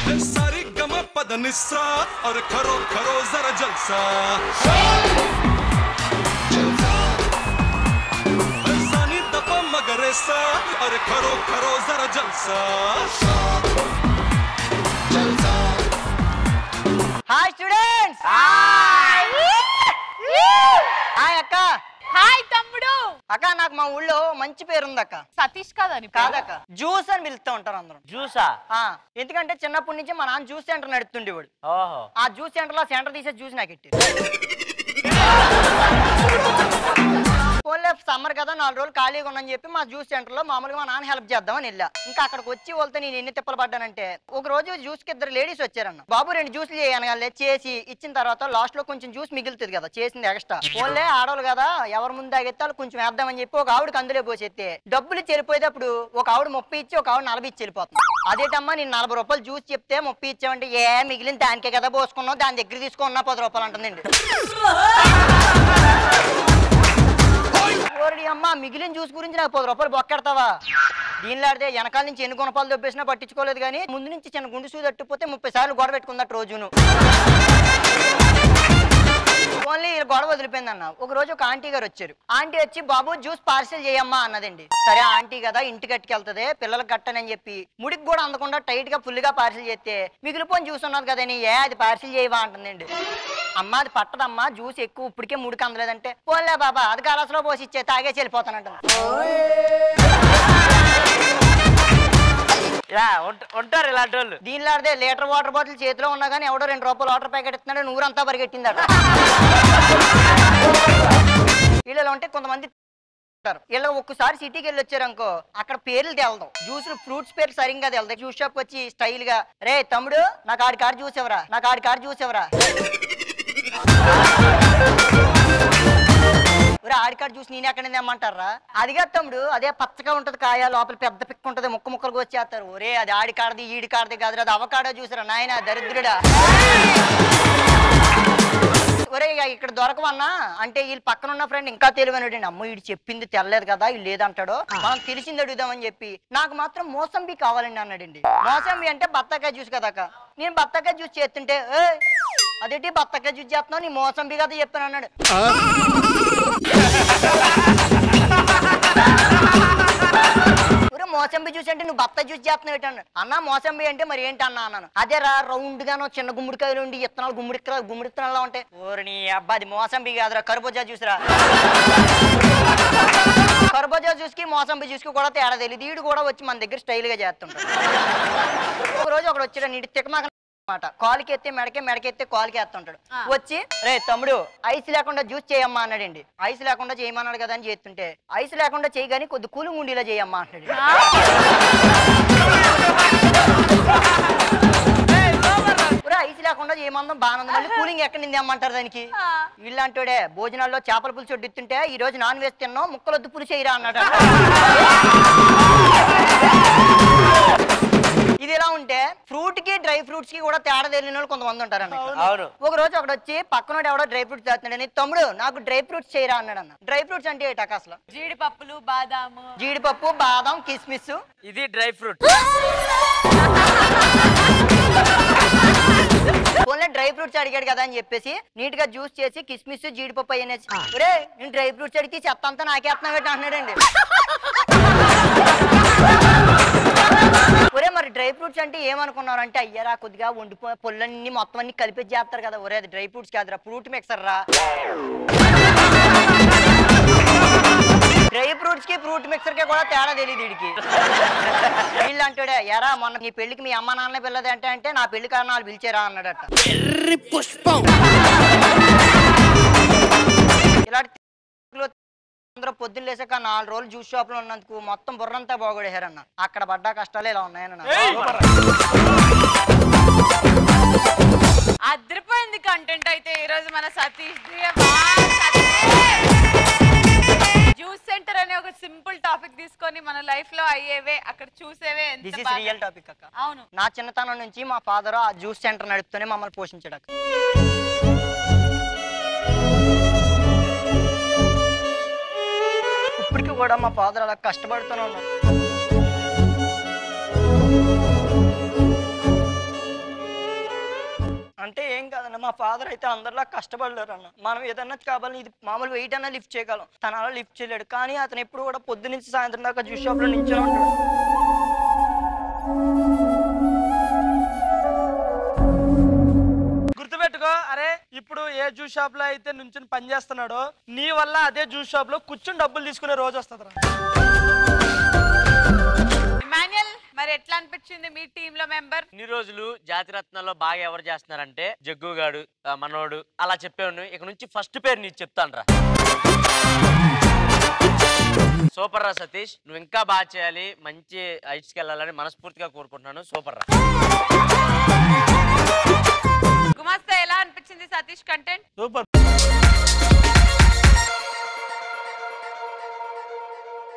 सारी गमा पद निस्सा और करो करो जरा जलसा सानी दपा मगरेसा और करो करो जरा जलसा హాయ్ స్టూడెంట్స్ హాయ్ అక్క హాయ్ తమ్ముడు అక్క నాకు మా ఊళ్ళో మంచి పేరు ఉంది అక్క సతీష్ కాదని కాదక్క జ్యూస్ అని పిలుస్తూ ఉంటారు అందరం జ్యూసా ఆ, ఎందుకంటే చిన్నప్పటి నుంచి మా నాన్న జ్యూస్ సెంటర్ నడుపుతుండేవాడు ఓహో ఆ జ్యూస్ సెంటర్ లో సెంటర్ తీసే జ్యూస్ నాకు ఇట్టి పోలే సమ్మర్ కదా నాలుగు రోజులు ఖాళీగా ఉన్నాని చెప్పి మా జ్యూస్ సెంటర్ లో మామూలుగా మా నాన్న హెల్ప్ చేద్దామని వెళ్ళా ఇంకా అక్కడికి వచ్చి వాళ్ళతో నేను ఎన్ని తిప్పలు పడ్డానంటే ఒక రోజు జ్యూస్ కి ఇద్దరు లేడీస్ వచ్చారన్న బాబు రెండు జ్యూస్లు చేయనగానే చేసి ఇచ్చిన తర్వాత లాస్ట్ లో కొంచెం జ్యూస్ మిగులుతుంది కదా చేసింది ఎక్స్ట్రా ఓన్లే ఆడవాళ్ళు కదా ఎవరి ముందు ఆగెత్తే వాళ్ళు కొంచెం వేద్దామని చెప్పి ఒక ఆవిడకి అందులో పోసేస్తే డబ్బులు చెరిపోయేటప్పుడు ఒక ఆవిడ ముప్పై ఇచ్చి ఒక ఆవిడ నలభై ఇచ్చి వెళ్ళిపోతుంది అదేటమ్మా నేను నలభై రూపాయలు జ్యూస్ చెప్తే ముప్పై ఇచ్చామంటే ఏ మిగిలిన దానికే కదా పోసుకున్నావు దాని దగ్గర తీసుకున్నా పది రూపాయలు అంటుందండి ఓరడి అమ్మ మిగిలిన జ్యూస్ గురించి నాకు పది రూపాయలు బొక్కెడతావా దీనిలో ఆడితే వెనకాల నుంచి ఎన్ని గుణపాలు దొబ్బేసినా పట్టించుకోలేదు కానీ ముందు నుంచి చిన్న గుండు సూది తట్టిపోతే ముప్పై సార్లు గొడవ పెట్టుకుందట రోజును ఓన్లీ గొడవ వదిలిపోయిందన్న ఒక రోజు ఒక ఆంటీ గారు వచ్చారు ఆంటీ వచ్చి బాబు జ్యూస్ పార్సిల్ చేయమ్మా అన్నదండి సరే ఆంటీ కదా ఇంటి కట్టుకెళ్తది పిల్లలకు కట్టనని చెప్పి ముడికి కూడా అందకుండా టైట్ గా ఫుల్ గా పార్సిల్ చేస్తే మిగిలిపోయిన జ్యూస్ ఉన్నది కదని ఏ అది పార్సిల్ చేయవా అంటుందండి అమ్మ అది పట్టదమ్మా జ్యూస్ ఎక్కువ ఇప్పటికే ముడికి అందలేదంటే పోన్లే బాబా అది గలాసులో పోసి ఇచ్చే తాగేసి వెళ్ళిపోతానంట యా ఉంట- ఉంటారు ఇలాంటి వాళ్ళు దీనిలో ఆడితే లీటర్ వాటర్ బాటిల్ చేతిలో ఉన్నా కానీ ఎవడో రెండు రూపాయలు వాటర్ ప్యాకెట్ ఇస్తున్నాడు నూరంతా పరిగెట్టిందట వీళ్ళలో ఉంటే కొంతమంది ఉంటారు. వీళ్ళు ఒక్కసారి సిటీకి వెళ్ళి వచ్చారు అనుకో అక్కడ పేర్లు తెలదాం జ్యూస్ ఫ్రూట్స్ పేర్లు సరిగ్గా తెలదాం జ్యూస్ షాప్ వచ్చి స్టైల్ గా రే తమ్ముడు నాకు ఆడి కాడు జ్యూస్ ఎవరా నాకు ఆడి కాడు జ్యూస్ ఎవరా ఒరే ఆడి కాడు జ్యూస్ నేను ఎక్కడ తెమ్మంటారా అదిగా తమ్ముడు అదే పచ్చగా ఉంటది కాయ లోపల పెద్ద పిక్క ఉంటది ముక్క ముక్కలుగా వచ్చేస్తారు ఒరే అది ఆడి కాడది ఈడి కాడది కాదు అది అవకాడో చూసారా నాయన దరిద్రుడా ఒరే ఇక ఇక్కడ దొరకవన్నా అంటే వీళ్ళు పక్కన ఉన్న ఫ్రెండ్ ఇంకా తెలివైనడు అమ్మ వీడు చెప్పింది తెల్లలేదు కదా వీళ్ళు లేదంటాడో మనం తెలిసింది అడుగుదామని చెప్పి నాకు మాత్రం మోసంబి కావాలండి అన్నాడండి మోసంబి అంటే బత్తాకాయ జ్యూస్ కదా అక్క. నేను బత్తాకాయ జ్యూస్ చేస్తుంటే "ఏ, అదేంటి బత్తాకాయ జ్యూస్ చేస్తున్నావు నీ మోసంబి కదా చెప్పాను అన్నాడు ఒరే మోసంబి జ్యూస్ అంటే నువ్వు బత్తాయి జ్యూస్ చేస్తున్నావు ఏంటి అన్నాడు అన్న మోసంబి అంటే మరి ఏంటి అన్నా అన్నాను అదే రా రౌండ్ గానో చిన్న గుమ్మడికాయలు ఉండి ఇత్తనాలు గుమ్మడి గుమ్మడి ఇత్తనాలు ఉంటాయి ఓరి నీ అబ్బా అది మోసంబి కాదురా కర్బూజా జ్యూస్ రా కర్బూజా జ్యూస్ కి మోసంబి జ్యూస్ కి కూడా తేడా తెలియదు వీడు కూడా వచ్చి మన దగ్గర స్టైల్ గా చేస్తుంటాడు ఒక రోజు ఒకడు వచ్చాడు నీటి తిక్కమాక మాట కాలుకి ఎత్తే మెడకే మెడకెత్తే కాలుకి ఎత్తుంటాడు వచ్చి రే తమ్ముడు ఐస్ లేకుండా జ్యూస్ చేయమ్మా అన్నాడండి ఐస్ లేకుండా చేయమన్నాడు కదా అని చేస్తుంటే ఐస్ లేకుండా చేయి కానీ కొద్ది కూలింగ్ ఉండేలా చేయమ్మా అంటాడు ఒరే, ఐస్ లేకుండా చేయమందాం బాగుంది మళ్ళీ కూలింగ్ ఎక్కడి నుంచి తెమ్మంటారు దానికి వీళ్ళంటాడే భోజనాల్లో చేపల పులుసు వడ్డిస్తుంటే ఈ రోజు నాన్ వేసి తిన్నాం ముక్కలొద్దు పులుసు చేయరా అన్నాడు ఇది ఎలా ఉంటే ఫ్రూట్ కి డ్రై ఫ్రూట్స్ కి కూడా తేడా తెలియని వాళ్ళు కొంతమంది ఉంటారన్న అవును ఒక రోజు ఒకడు వచ్చి పక్కనోడు ఎవడో డ్రై ఫ్రూట్స్ చేస్తున్నాడని తమ్ముడు నాకు డ్రై ఫ్రూట్స్ చేయరా అన్నాడు అన్న డ్రై ఫ్రూట్స్ అంటే ఏంటక అసలు జీడిపప్పులు బాదాము జీడిపప్పు బాదం కిస్మిస్ ఇది dry fruit only dry fruits అడిగాడు కదా అని చెప్పేసి నీట్ గా జ్యూస్ చేసి కిస్మిస్ జీడిపప్పు అయ్యేసి ఒరే నేను డ్రై ఫ్రూట్స్ అడిగి చెత్త అంతా నాకేస్తున్నావు ఏంటి అన్నాడండి ఒరే మరి డ్రై ఫ్రూట్స్ అంటే ఏమనుకున్నారు అంటే అయ్యారా కొద్దిగా వండిపో పొల్లన్నీ మొత్తం అన్ని కలిపి చేస్తారు కదా ఒరే అది డ్రై ఫ్రూట్స్ కాదురా ఫ్రూట్ మిక్సర్ రా డ్రై ఫ్రూట్స్ కి ఫ్రూట్ మిక్సర్ కి కూడా తేడా తెలియదు వీడికి వీళ్ళు అంటాడే ఎరా మొన్న నీ పెళ్లికి మీ అమ్మ నాన్న పిల్లది అంటే అంటే నా పెళ్లి కారణాలు పిలిచారా అన్నాడట ఇలాంటి లో అందరూ పొద్దున్న లేసాక నాలుగు రోజులు జ్యూస్ షాప్ లో ఉన్నందుకు మొత్తం బుర్రంతా బాగొడేశారన్న అక్కడ పడ్డ కష్టాలు ఇలా ఉన్నాయన్న అదిరిపోయింది కంటెంట్ అయితే ఈ రోజు మన సతీష్ ది. వావ్, సతీష్! జ్యూస్ సెంటర్ అనే ఒక సింపుల్ టాపిక్ తీసుకొని మన లైఫ్ లో అయ్యేవే అక్కడ చూసేవే ఎంత దిస్ ఇస్ బాగా- రియల్ టాపిక్ అక్క అవును నా చిన్నతనం నుంచి మా ఫాదర్ ఆ జ్యూస్ సెంటర్ నడుపుతూనే మమ్మల్ని పోషించాడు అక్క ఇప్పటికీ కూడా మా ఫాదర్ అలా కష్టపడుతూనే ఉన్నాడు అంటే ఏం కాదన్న మా ఫాదర్ అయితే అందరిలా కష్టపడలేరు అన్న మనం ఏదన్నా కావాలని ఇది మామూలు వెయిట్ అన్నా లిఫ్ట్ చేయగలం తన అలా లిఫ్ట్ చేయలేడు కానీ అతను ఎప్పుడు కూడా పొద్దు నుంచి సాయంత్రం దాకా జ్యూస్ షాప్ లో నించొని ఉంటాడు గుర్తుపెట్టుకో అరే ఇప్పుడు ఏ జ్యూస్ షాప్ లో అయితే నుంచుని పని చేస్తున్నాడో నీ వల్ల అదే జ్యూస్ షాప్ లో కూర్చుని డబ్బులు తీసుకునే రోజు వస్తుంది ఇమాన్యుయల్ మరి ఎట్లా అనిపించింది మీ టీమ్ లో మెంబర్ ఇన్ని రోజులు జాతిరత్నాల్లో బాగా ఎవరు చేస్తున్నారంటే జగ్గు గాడు ఆ, మనోడు అలా చెప్పాను ఇక నుంచి ఫస్ట్ పేరు నీకు చెప్తాను రా సూపర్ రా సతీష్ నువ్వు ఇంకా బాగా చేయాలి మంచి హైట్స్కి వెళ్ళాలని మనస్ఫూర్తిగా కోరుకుంటున్నాను సూపర్ రా గుమాస్తా ఎలా అనిపించింది సతీష్ కంటెంట్ సూపర్